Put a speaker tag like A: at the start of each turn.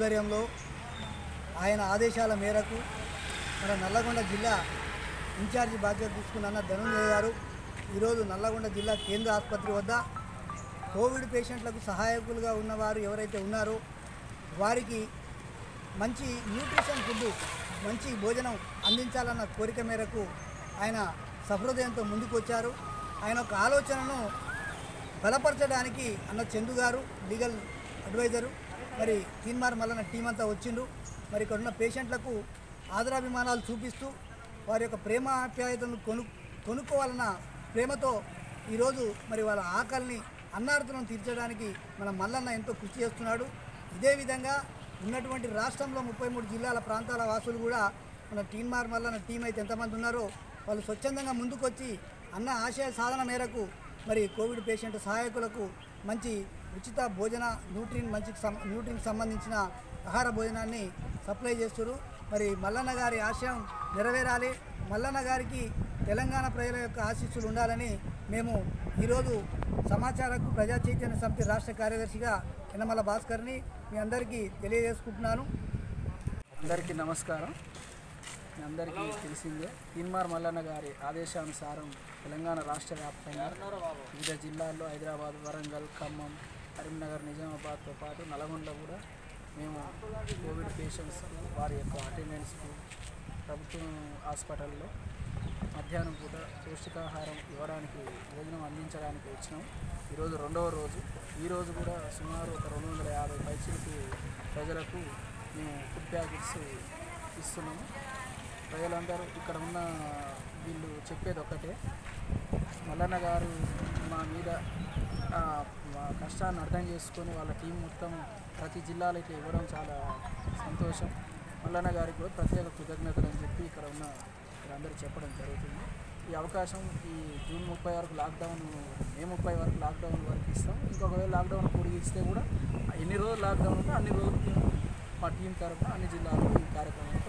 A: ఆధ్వర్యంలో ఆయన ఆదేశాల మేరకు మన నల్లగొండ జిల్లా ఇన్ఛార్జి బాధ్యత తీసుకున్న అన్న ధనుంజయ గారు ఈరోజు నల్లగొండ జిల్లా కేంద్ర ఆసుపత్రి వద్ద కోవిడ్ పేషెంట్లకు సహాయకులుగా ఉన్నవారు ఎవరైతే ఉన్నారో వారికి మంచి న్యూట్రిషన్ ఫుడ్ మంచి భోజనం అందించాలన్న కోరిక మేరకు ఆయన సహృదయంతో ముందుకు వచ్చారు ఆయన ఒక ఆలోచనను బలపరచడానికి అన్న చందు గారు లీగల్ అడ్వైజరు మరి తీన్మార్ మల్లన్న టీం అంతా వచ్చిండ్రు మరి ఇక్కడ ఉన్న పేషెంట్లకు ఆదరాభిమానాలు చూపిస్తూ వారి యొక్క ప్రేమ ఆప్యాయతను కొను కొనుక్కోవాలన్న ప్రేమతో ఈరోజు మరి వాళ్ళ ఆకలిని అన్నార్థులను తీర్చడానికి మన మల్లన్న ఎంతో కృషి చేస్తున్నాడు ఇదే విధంగా ఉన్నటువంటి రాష్ట్రంలో ముప్పై మూడు జిల్లాల ప్రాంతాల వాసులు కూడా మన టీన్మార్ మల్లన్న టీం అయితే ఎంతమంది ఉన్నారో వాళ్ళు స్వచ్ఛందంగా ముందుకొచ్చి అన్న ఆశయ సాధన మేరకు మరి కోవిడ్ పేషెంట్ సహాయకులకు మంచి ఉచిత భోజన న్యూట్రిన్ మంచి సం- న్యూట్రిన్కి సంబంధించిన ఆహార భోజనాన్ని సప్లై చేస్తారు మరి మల్లన్న గారి ఆశయం నెరవేరాలి మల్లన్న గారికి తెలంగాణ ప్రజల యొక్క ఆశీస్సులు ఉండాలని మేము ఈరోజు సమాచారకు ప్రజా చైతన్య సమితి రాష్ట్ర కార్యదర్శిగా యనమల భాస్కర్ని మీ అందరికీ తెలియజేసుకుంటున్నాను
B: అందరికీ నమస్కారం మీ అందరికీ తెలిసిందే తీన్మార్ మల్లన్న గారి ఆదేశానుసారం తెలంగాణ రాష్ట్ర వ్యాప్తంగా వివిధ జిల్లాల్లో హైదరాబాద్ వరంగల్ ఖమ్మం కరీంనగర్ నిజామాబాద్తో పాటు నల్గొండలో కూడా మేము కోవిడ్ పేషెంట్స్ వారి యొక్క అటెండెన్స్కు ప్రభుత్వం హాస్పిటల్లో మధ్యాహ్నం పూట పౌష్టికాహారం ఇవ్వడానికి భోజనం అందించడానికి వచ్చినాం ఈరోజు రెండవ రోజు ఈరోజు కూడా సుమారు ఒక రెండు వందల యాభై పైసలకి ప్రజలకు మేము ఫుడ్ ప్యాకెట్స్ ఇస్తున్నాము ప్రజలందరూ ఇక్కడ ఉన్న వీళ్ళు చెప్పేది ఒకటే మల్లన్న గారు మా మీద ఆ, మా కష్టాన్ని అర్థం చేసుకొని వాళ్ళ టీం మొత్తం ప్రతి జిల్లాలో ఇట్లా ఇవ్వడం చాలా సంతోషం మల్లన్న గారికి కూడా ప్రత్యేక కృతజ్ఞతలు అని చెప్పి ఇక్కడ ఉన్న అందరూ చెప్పడం జరుగుతుంది ఈ అవకాశం ఈ జూన్ ముప్పై వరకు లాక్డౌన్ మే ముప్పై వరకు లాక్డౌన్ వరకు ఇస్తాం ఇంకొకవేళ లాక్డౌన్ పొడిగిస్తే కూడా ఎన్ని రోజులు లాక్డౌన్ ఉంటే అన్ని రోజులు మా టీం తరఫున అన్ని జిల్లాలకు ఈ కార్యక్రమం